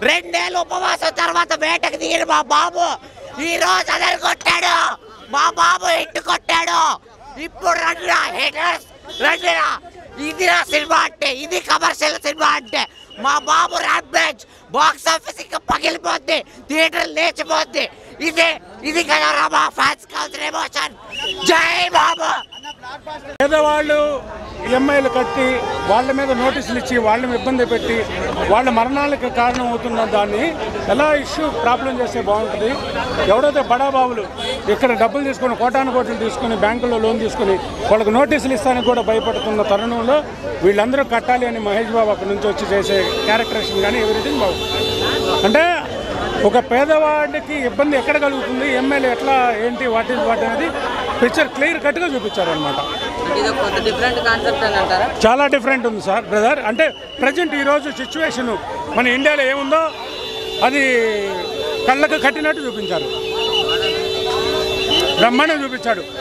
రెండేళ్ళు ఉపవాసం తర్వాత వేటకు దిగిన మా బాబు ఈ రోజు అదరు కొట్టాడు మా బాబు ఇంటి కొట్టాడు ఇప్పుడు రండిరా హేటర్స్ రండిరా ఇది నా సినిమా అంటే ఇది కమర్షియల్ సినిమా అంటే మా బాబు ర్యాంపేజ్ బాక్స్ ఆఫీస్ ఇంకా పగిలిపోద్ది థియేటర్ లేచిపోద్ది ఇది ఇది కదా రా మా ఫ్యాన్స్ కావాల్సిన ఎమోషన్ జై బాబు పేదవాళ్ళు ఈఎంఐలు కట్టి వాళ్ళ మీద నోటీసులు ఇచ్చి వాళ్ళని ఇబ్బంది పెట్టి వాళ్ళ మరణాలకు కారణం అవుతున్న దాన్ని ఎలా ఇష్యూ ప్రాబ్లం చేస్తే బాగుంటుంది ఎవడైతే బడాబాబులు ఇక్కడ డబ్బులు తీసుకొని కోటాను కోట్లు తీసుకొని బ్యాంకులో లోన్ తీసుకొని వాళ్ళకి నోటీసులు ఇస్తానికి కూడా భయపడుతున్న తరుణంలో వీళ్ళందరూ కట్టాలి అని మహేష్ బాబు అక్కడి నుంచి వచ్చి చేసే క్యారెక్టరేషన్ కానీ ఎవ్రీథింగ్ బాగుంది అంటే ఒక పేదవాడికి ఇబ్బంది ఎక్కడ కలుగుతుంది ఎమ్మెల్యే ఎట్లా ఏంటి వాటి వాటి అనేది పిక్చర్ క్లియర్ కట్గా చూపించారనమాట ఇది ఒక కొత్త డిఫరెంట్ కాన్సెప్ట్ అని అంటారా చాలా డిఫరెంట్ ఉంది సార్ బ్రదర్ అంటే ప్రజెంట్ ఈరోజు సిచ్యువేషన్ మన ఇండియాలో ఏముందో అది కళ్ళకు కట్టినట్టు చూపించారు బ్రహ్మాండం చూపించాడు